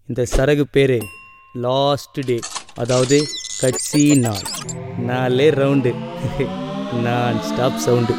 இந்த சரகு பேர் last day அதாவது கட்சி நாள் நாலே ரவுண்டு நான் ஸ்டாப் சவுண்டு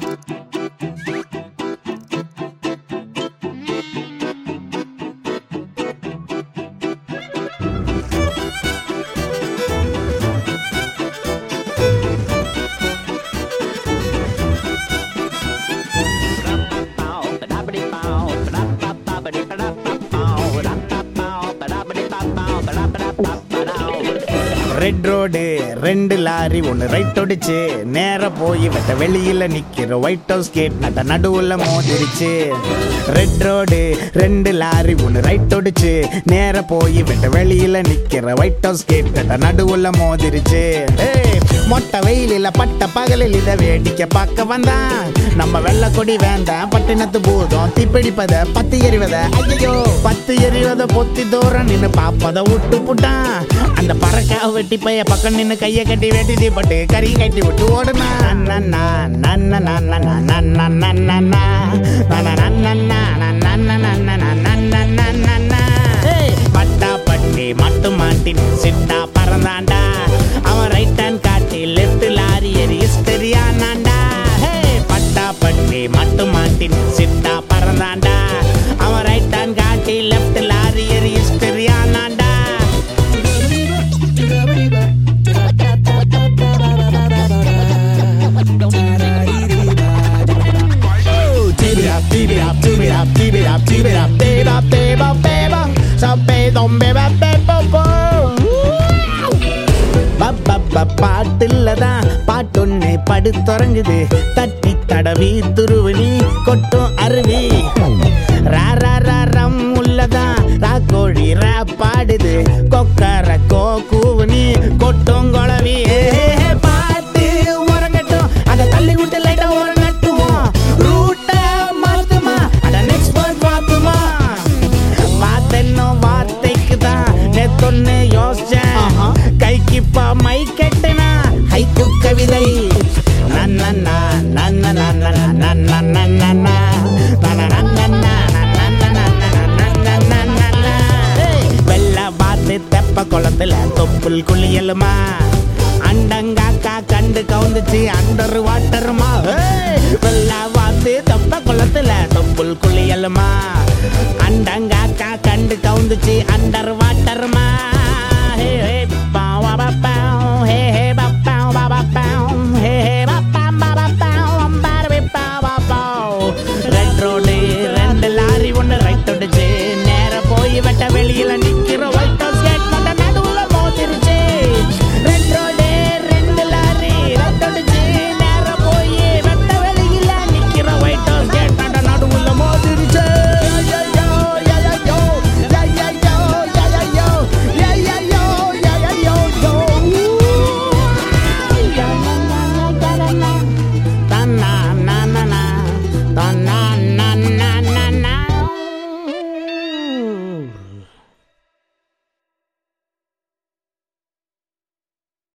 ரெட் ரோடு ரெண்டு லாரி ஒன்று ரைட் ஒடிச்சு நேரா போய் வெட்ட வெளியில நிக்கிற ஒயிட் ஹவுஸ் கேட் நட்ட நடுவுல மோதிருச்சு ரெட் ரோடு ரெண்டு லாரி ஒன்று ரைட் ஒடிச்சு நேரா போய் வெட்ட வெளியில நிக்கிற ஒயிட் ஹவுஸ் கேட் நட்ட நடுவுல மோதிருச்சு ஏய், மொட்டை வெயிலில பட்ட பகலில் இத வேடிக்கை பார்க்க வந்தான் நம்ம வெள்ள கொடி வேண்டாம் பட்டினத்து பூதம் தீப்பிடிப்பத பத்து எறிவத ஐயோ பத்து எறிவத பொத்தி தூரம் நின்னு பாப்பத விட்டு புட்டான் அந்த பறக்க வெட்டி பைய பக்கம் நின்னு கைய கட்டி வெட்டி தீப்பட்டு கறி கட்டி விட்டு ஓடுனா நன்னா நன்னா நன்னா நன்னா நன்னா பட்டா பட்டி மட்டு மாட்டின் சிட்டா பறந்தாண்டா அவன் ரைட் ஹேண்ட் காட்டி லெஃப்ட் லாரி எரி தெரியானாண்டா ஹே பட்டா பட்டி மட்டு மாட்டின் சிட்டா பறந்தாண்டா அவன் ரைட் ஹேண்ட் காட்டி லெஃப்ட் லாரி எரி தெரியானாண்டா Tip it up, tip it up, tip it up, tip it up, tip it up, tip up, tip up, tip up. So baby, don't baby, baby, பாட்டுல தான் பாட்டொன்னு படுத்துறங்குது தட்டி தடவி துருவனி கொட்டும் அருவி ரா ரா ரா ரம் உள்ளதான் ரா கோழி ரா பாடுது கொக்கர கோ கூவனி கொட்டும் குழவி ஏ, பாட்டு உறங்கட்டும் அதை தள்ளி விட்டு லைட்டா உறங்கட்டுமா ரூட்ட மாத்துமா அட நெக்ஸ்ட் ஒர்க் பார்த்துமா பார்த்தென்னும் வார்த்தைக்கு தான் நேத்தொன்னு யோசிச்சேன் கைக்குப்பா மை கெட்டனா ஹைக்கு கவிதை நன்னன்னா நன்னன்னா நன்னன்னா நன்னன்னா வெள்ள பார்த்து தெப்ப குளத்துல தொப்புள் குளியலுமா அண்டங்காக்கா கண்டு கவுந்துச்சு அண்டர் வாட்டருமா வெள்ள பார்த்து தெப்ப குளத்துல தொப்புள் குளியலுமா அண்டங்காக்கா கண்டு கவுந்துச்சு